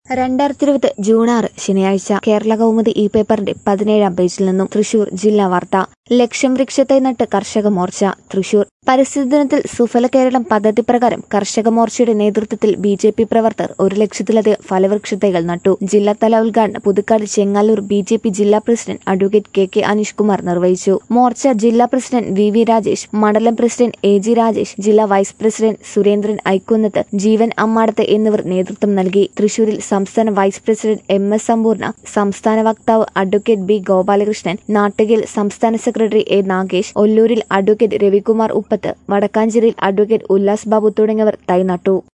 രണ്ടായിരത്തി ഇരുപത് ജൂൺ ആറ് ശനിയാഴ്ച കേരള കൗമുദി ഈ പേപ്പറിന്റെ പതിനേഴാം പേജിൽ നിന്നും തൃശൂർ ജില്ലാ വാർത്ത ലക്ഷ്യം വൃക്ഷത്തെ നട്ട് കർഷക മോർച്ച തൃശൂർ പരിസ്ഥിതി ദിനത്തിൽ സുഫല കേരളം പദ്ധതി പ്രകാരം കർഷക മോർച്ചയുടെ നേതൃത്വത്തിൽ ബി ജെ പി പ്രവർത്തകർ ഒരു ലക്ഷത്തിലധികം ഫലവൃക്ഷത്തൈകൾ നട്ടു ജില്ലാതല ഉദ്ഘാടനം Puthukkad Chengaloor B J P ജില്ലാ president advocate K K Aneesh Kumar നിർവഹിച്ചു മോർച്ച ജില്ലാ പ്രസിഡന്റ് വി വി രാജേഷ് മണ്ഡലം പ്രസിഡന്റ് എ ജി രാജേഷ് ജില്ലാ വൈസ് പ്രസിഡന്റ് സുരേന്ദ്രൻ ഐക്കുന്നത്ത് ജീവൻ അമ്മാടത്ത് എന്നിവർ നേതൃത്വം നൽകി തൃശൂരിൽ സംസ്ഥാന വൈസ് പ്രസിഡന്റ് എം എസ് സമ്പൂർണ്ണ സംസ്ഥാന വക്താവ് അഡ്വക്കേറ്റ് ബി ഗോപാലകൃഷ്ണൻ നാട്ടുകയിൽ സംസ്ഥാന സെക്രട്ടറി എ നാഗേഷ് ഒല്ലൂരിൽ അഡ്വക്കേറ്റ് രവികുമാർ ഉപ്പത്ത് വടക്കാഞ്ചേരിയിൽ അഡ്വക്കേറ്റ് ഉല്ലാസ് ബാബു തുടങ്ങിയവർ തൈ നട്ടു